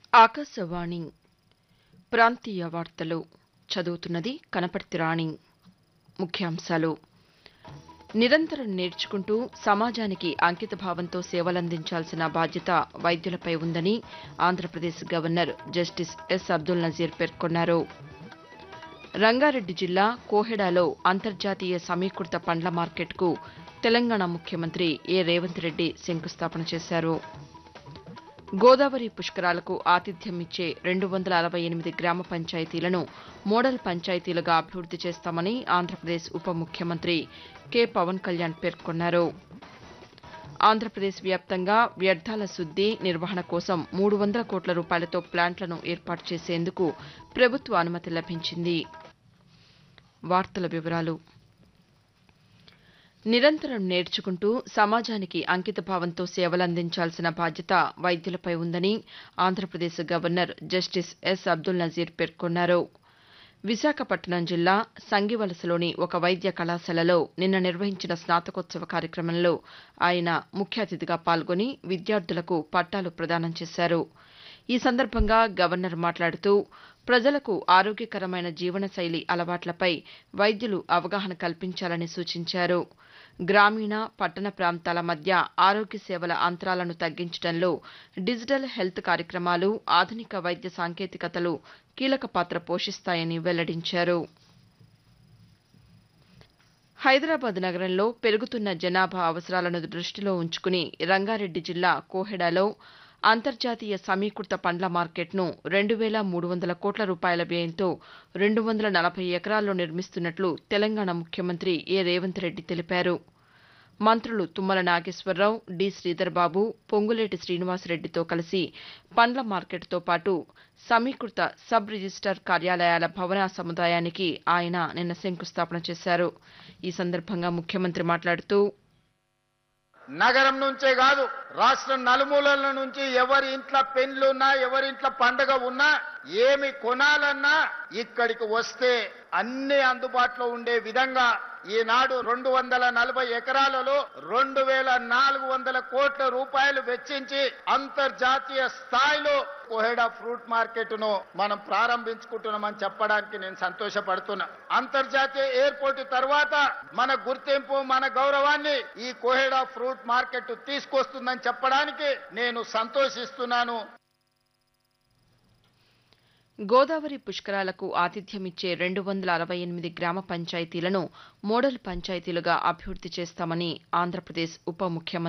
ఆకాశవాణి ప్రాంతీయ వార్తలు చదువుతున్నది కనపర్తి రాణి ముఖ్యాంశాలు నిరంతరం నేర్చుకుంటూ సమాజానికి అంకితభావంతో సేవలందించాల్సిన బాధ్యత వైద్యులపై ఉందని Andhra Pradesh governor justice S Abdul Nazeer పేర్కొన్నారు రంగారెడ్డి జిల్లా కోహెడాలో అంతర్జాతీయ సమీకృత పండ్ల మార్కెట్కు తెలంగాణ ముఖ్యమంత్రి ఏ రేవంత్ రెడ్డి శంకుస్థాపన చేశారు గోదావరి పుష్కరాలకు ఆతిథ్యం ఇచ్చే రెండు వందల అరవై ఎనిమిది గ్రామ పంచాయతీలను మోడల్ పంచాయతీలుగా అభివృద్ది చేస్తామని ఆంధ్రప్రదేశ్ ఉప ముఖ్యమంత్రి కె పవన్ కళ్యాణ్ పేర్కొన్నారు ఆంధ్రప్రదేశ్ వ్యాప్తంగా వ్యర్థాల శుద్ది నిర్వహణ కోసం మూడు వందల కోట్ల రూపాయలతో ప్లాంట్లను ఏర్పాటు చేసేందుకు ప్రభుత్వ అనుమతి లభించింది వార్తల వివరాలు నిరంతరం నేర్చుకుంటూ సమాజానికి అంకితభావంతో సేవలందించాల్సిన బాధ్యత వైద్యులపై ఉందని Andhra Pradesh governor justice S Abdul Nazeer పేర్కొన్నారు విశాఖపట్నం జిల్లా సంగివలసలోని ఒక వైద్య కళాశాలలో నిన్న నిర్వహించిన స్నాతకోత్సవ కార్యక్రమంలో ఆయన ముఖ్య అతిథిగా పాల్గొని విద్యార్థులకు పట్టాలు ప్రదానం చేశారు ఈ సందర్భంగా గవర్నర్ మాట్లాడుతూ ప్రజలకు ఆరోగ్యకరమైన జీవనశైలి అలవాట్లపై వైద్యులు అవగాహన కల్పించాలని సూచించారు గ్రామీణ పట్టణ ప్రాంతాల మధ్య ఆరోగ్య సేవల అంతరాలను తగ్గించడంలో డిజిటల్ హెల్త్ కార్యక్రమాలు ఆధునిక వైద్య సాంకేతికతలు కీలక పాత్ర పోషిస్తాయని వెల్లడించారు హైదరాబాద్ నగరంలో పెరుగుతున్న జనాభా అవసరాలను దృష్టిలో ఉంచుకుని రంగారెడ్డి జిల్లా కోహెడాలో అంతర్జాతీయ సమీకృత పండ్ల మార్కెట్ను రెండు వేల మూడు వందల కోట్ల రూపాయల వ్యయంతో రెండు వందల నలభై ఎకరాల్లో నిర్మిస్తున్నట్లు తెలంగాణ ముఖ్యమంత్రి ఏ రేవంత్ రెడ్డి తెలిపారు మంత్రులు తుమ్మల నాగేశ్వరరావు డి శ్రీధర్బాబు పొంగులేటి శ్రీనివాసరెడ్డితో కలిసి పండ్ల మార్కెట్తో పాటు సమీకృత సబ్ రిజిస్టార్ కార్యాలయాల భవన సముదాయానికి ఆయన నిన్న శంకుస్థాపన చేశారు ఈ సందర్భంగా ముఖ్యమంత్రి మాట్లాడుతూ నగరం నుంచే కాదు రాష్ట్రం నలుమూలల నుంచి ఎవరి ఇంట్లో పెండ్లున్నా ఎవరి ఇంట్లో పండగ ఉన్నా ఏమి కొనాలన్నా ఇక్కడికి వస్తే అన్ని అందుబాటులో ఉండే విధంగా ఈనాడు రెండు వందల నలభై ఎకరాలలో రెండు వేల నాలుగు వందల కోట్ల రూపాయలు వెచ్చించి అంతర్జాతీయ స్థాయిలో కోహెడా ఫ్రూట్ మార్కెట్ ను మనం ప్రారంభించుకుంటున్నామని చెప్పడానికి నేను సంతోషపడుతున్నా అంతర్జాతీయ ఎయిర్పోర్ట్ తర్వాత మన గుర్తింపు మన గౌరవాన్ని ఈ కోహెడా ఫ్రూట్ మార్కెట్ తీసుకొస్తుందని చెప్పడానికి నేను సంతోషిస్తున్నాను గోదావరి పుష్కరాలకు ఆతిథ్యమిచ్చే రెండు వందల అరవై ఎనిమిది గ్రామ పంచాయతీలను మోడల్ పంచాయతీలుగా అభివృద్ది చేస్తామని ఆంధ్రప్రదేశ్ ఉప ముఖ్యమంత్రి